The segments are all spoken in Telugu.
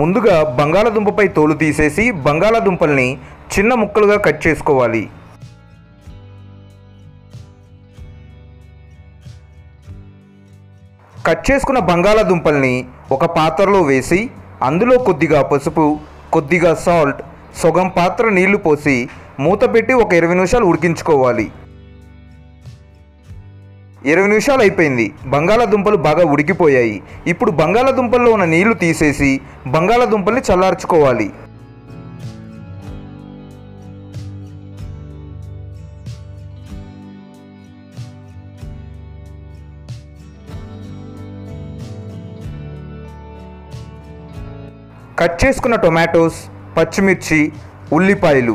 ముందుగా బంగాళాదుంపపై తోలు తీసేసి బంగాళాదుంపల్ని చిన్న ముక్కలుగా కట్ చేసుకోవాలి కట్ చేసుకున్న బంగాళాదుంపల్ని ఒక పాత్రలో వేసి అందులో కొద్దిగా పసుపు కొద్దిగా సాల్ట్ సగం పాత్ర నీళ్లు పోసి మూత పెట్టి ఒక ఇరవై నిమిషాలు ఉడికించుకోవాలి ఇరవై నిమిషాలు అయిపోయింది బంగాళాదుంపలు బాగా ఉడికిపోయాయి ఇప్పుడు బంగాళాదుంపల్లో ఉన్న నీళ్లు తీసేసి బంగాళాదుంపల్ని చల్లార్చుకోవాలి కట్ చేసుకున్న టొమాటోస్ పచ్చిమిర్చి ఉల్లిపాయలు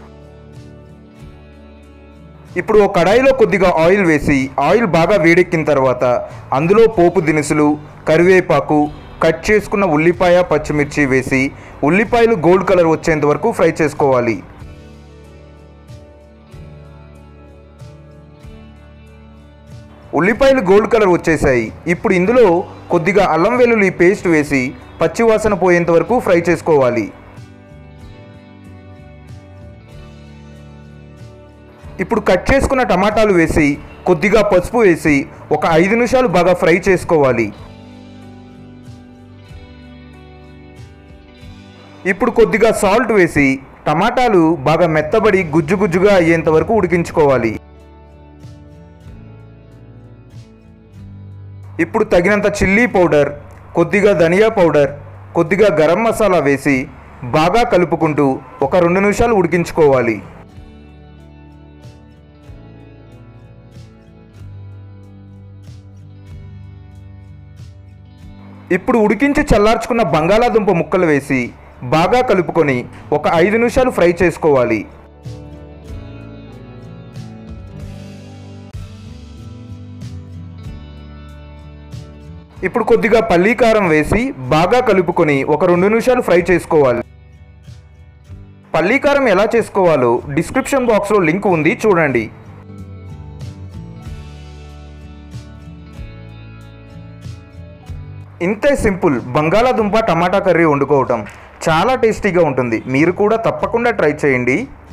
ఇప్పుడు ఒక కడాయిలో కొద్దిగా ఆయిల్ వేసి ఆయిల్ బాగా వేడెక్కిన తర్వాత అందులో పోపు దినుసులు కరివేపాకు కట్ చేసుకున్న ఉల్లిపాయ పచ్చిమిర్చి వేసి ఉల్లిపాయలు గోల్డ్ కలర్ వచ్చేంత వరకు ఫ్రై చేసుకోవాలి ఉల్లిపాయలు గోల్డ్ కలర్ వచ్చేసాయి ఇప్పుడు ఇందులో కొద్దిగా అల్లం వెల్లుల్లి పేస్ట్ వేసి పచ్చివాసన పోయేంత వరకు ఫ్రై చేసుకోవాలి ఇప్పుడు కట్ చేసుకున్న టమాటాలు వేసి కొద్దిగా పసుపు వేసి ఒక ఐదు నిమిషాలు బాగా ఫ్రై చేసుకోవాలి ఇప్పుడు కొద్దిగా సాల్ట్ వేసి టమాటాలు బాగా మెత్తబడి గుజ్జు గుజ్జుగా అయ్యేంత వరకు ఉడికించుకోవాలి ఇప్పుడు తగినంత చిల్లీ పౌడర్ కొద్దిగా ధనియా పౌడర్ కొద్దిగా గరం మసాలా వేసి బాగా కలుపుకుంటూ ఒక రెండు నిమిషాలు ఉడికించుకోవాలి ఇప్పుడు ఉడికించి చల్లార్చుకున్న బంగాళాదుంప ముక్కలు వేసి బాగా కలుపుకొని ఒక ఐదు నిమిషాలు ఫ్రై చేసుకోవాలి ఇప్పుడు కొద్దిగా పల్లీ కారం వేసి బాగా కలుపుకొని ఒక రెండు నిమిషాలు ఫ్రై చేసుకోవాలి పల్లీ కారం ఎలా చేసుకోవాలో డిస్క్రిప్షన్ బాక్స్లో లింక్ ఉంది చూడండి ఇంతే సింపుల్ బంగాళాదుంప టమాటా కర్రీ వండుకోవటం చాలా టేస్టీగా ఉంటుంది మీరు కూడా తప్పకుండా ట్రై చేయండి